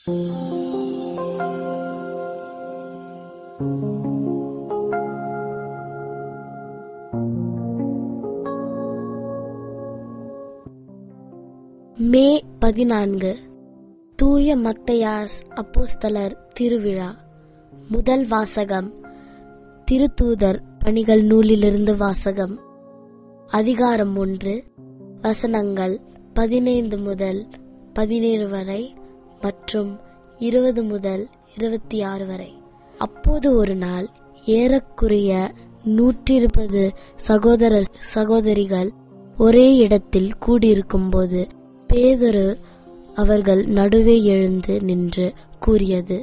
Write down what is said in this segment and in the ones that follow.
மே பதினான்கு தூய மத்தையாஸ் அப்போஸ்தலர் திருவிழா முதல் வாசகம் திருத்தூதர் பணிகள் நூலிலிருந்து வாசகம் அதிகாரம் ஒன்று வசனங்கள் பதினைந்து முதல் பதினேழு வரை மற்றும் இருபது முதல் இருபத்தி ஆறு வரை அப்போது ஒரு நாள் ஏறக்குறைய நூற்றி இருபது சகோதர சகோதரிகள் ஒரே இடத்தில் கூடியிருக்கும்போது பேதுரு அவர்கள் நடுவே எழுந்து நின்று கூறியது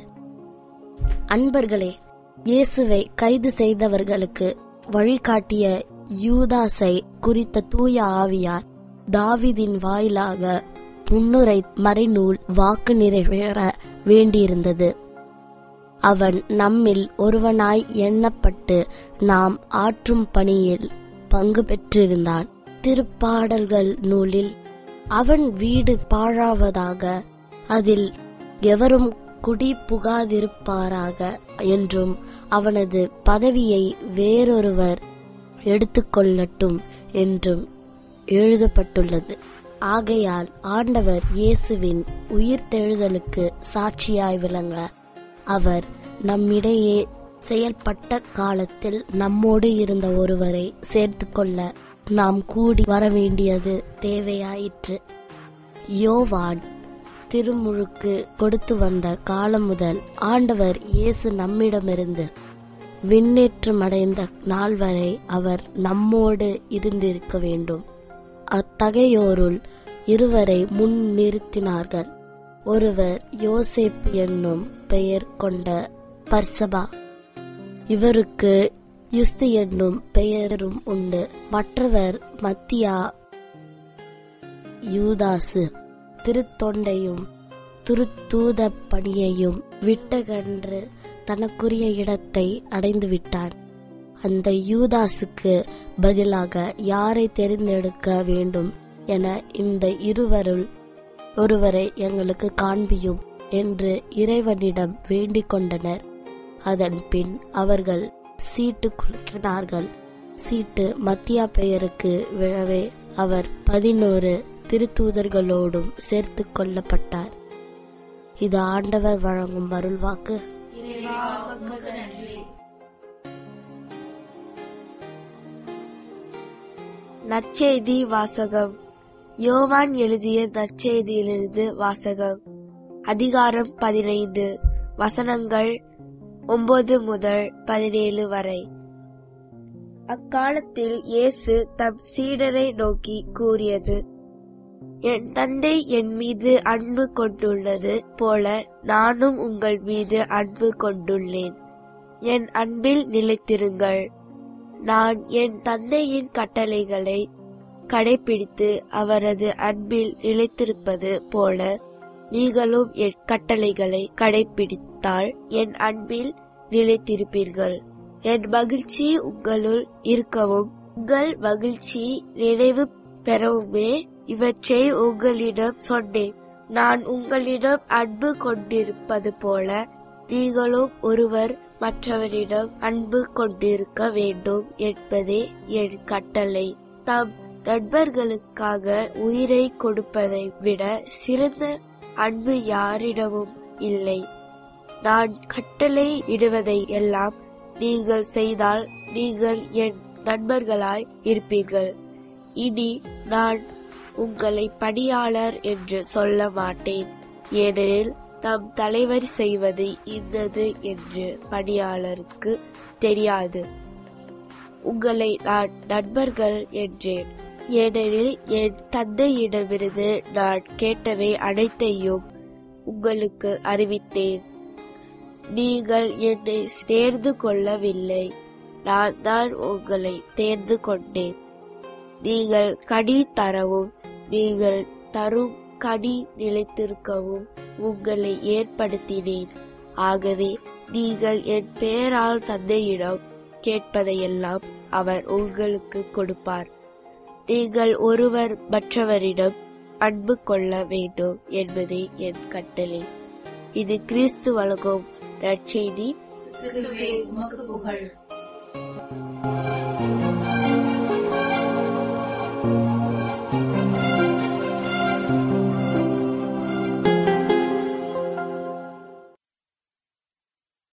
அன்பர்களே இயேசுவை கைது செய்தவர்களுக்கு வழிகாட்டிய யூதாஸை குறித்த தூய ஆவியார் தாவிதின் வாயிலாக முன்னுரை மறைநூல் வாக்கு நிறைவேற வேண்டியிருந்தது அவன் நம்மில் ஒருவனாய் எண்ணப்பட்டு நாம் ஆற்றும் பணியில் பங்கு பெற்றிருந்தான் திருப்பாடல்கள் நூலில் அவன் வீடு பாழாவதாக அதில் எவரும் குடி புகாதிருப்பாராக என்றும் அவனது பதவியை வேறொருவர் எடுத்துக்கொள்ளட்டும் என்றும் எழுதப்பட்டுள்ளது ஆகையால் ஆண்டவர் இயேசுவின் உயிர்த்தெழுதலுக்கு சாட்சியாய் விளங்க அவர் நம்மிடையே செயல்பட்ட காலத்தில் நம்மோடு இருந்த ஒருவரை சேர்த்துக்கொள்ள நாம் கூடி வர வேண்டியது தேவையாயிற்று யோவான் திருமுழுக்கு கொடுத்து வந்த காலம் முதல் ஆண்டவர் இயேசு நம்மிடமிருந்து விண்ணேற்றமடைந்த நாள் வரை அவர் நம்மோடு இருந்திருக்க வேண்டும் அத்தகையோருள் இருவரை முன் நிறுத்தினார்கள் ஒருவர் யோசேப்பு என்னும் பெயர் கொண்ட பர்சபா இவருக்கு யுஸ்து என்னும் பெயரும் உண்டு மற்றவர் மத்தியா யூதாசு திருத்தொண்டையும் துருத்தூத பணியையும் விட்டகன்று தனக்குரிய இடத்தை அடைந்து விட்டான் அந்த யூதாசுக்கு பதிலாக யாரை தேர்ந்தெடுக்க வேண்டும் என இந்த இருவருள் ஒருவரை எங்களுக்கு காண்பியும் என்று இறைவனிடம் வேண்டிக் கொண்டனர் அதன் பின் அவர்கள் சீட்டு குலுக்கினார்கள் சீட்டு மத்தியா பெயருக்கு விழவே அவர் பதினோரு திருத்தூதர்களோடும் சேர்த்து கொள்ளப்பட்டார் இது ஆண்டவர் வழங்கும் அருள்வாக்கு நற்செய்தி வாசகம் யோவான் எழுதிய நற்செய்தியிலிருந்து வாசகம் அதிகாரம் பதினைந்து வசனங்கள் ஒன்பது முதல் பதினேழு வரை அக்காலத்தில் இயேசு தம் சீடரை நோக்கி கூறியது என் தந்தை என் மீது அன்பு கொண்டுள்ளது போல நானும் உங்கள் மீது அன்பு கொண்டுள்ளேன் என் அன்பில் நிலைத்திருங்கள் நான் என் தந்தையின் கட்டளைகளை கடைபிடித்து அவரது அன்பில் நிலைத்திருப்பது போல நீங்களும் என் கட்டளைகளை கடைபிடித்தால் என் அன்பில் நிலைத்திருப்பீர்கள் என் மகிழ்ச்சி உங்களுள் இருக்கவும் உங்கள் மகிழ்ச்சி நினைவு பெறவுமே இவற்றை உங்களிடம் சொன்னேன் நான் உங்களிடம் அன்பு கொண்டிருப்பது போல நீங்களும் ஒருவர் மற்றவரிடம் அன்பு கொண்டிருக்க வேண்டும் என்பதே என் கட்டளை தம் நண்பர்களுக்காக உயிரை கொடுப்பதை விட சிறந்த அன்பு யாரிடமும் இல்லை நான் கட்டளை இடுவதை எல்லாம் நீங்கள் செய்தால் நீங்கள் என் நண்பர்களாய் இருப்பீர்கள் இனி நான் உங்களை பணியாளர் என்று சொல்ல மாட்டேன் ஏனெனில் தம் தலைவர் செய்வது இன்னது என்று பணியாளருக்கு தெரியாது உங்களை நான் நண்பர்கள் என்றேன் ஏனெனில் என் தந்தையிடமிருந்து நான் கேட்டவை அனைத்தையும் உங்களுக்கு அறிவித்தேன் நீங்கள் என்னை தேர்ந்து கொள்ளவில்லை நான் தான் உங்களை தேர்ந்து கொண்டேன் நீங்கள் கனி தரவும் நீங்கள் தரும் கனி நிலைத்திருக்கவும் உங்களை ஏற்படுத்தினேன் ஆகவே நீங்கள் என் பெயரால் தந்தையிடம் கேட்பதையெல்லாம் அவர் உங்களுக்கு கொடுப்பார் நீங்கள் ஒருவர் மற்றவரிடம் அன்பு கொள்ள வேண்டும் என்பதே என் கட்டளை இது கிறிஸ்து வழங்கும் நற்செய்தி கிறிஸ்துவே உமக்கு புகழ்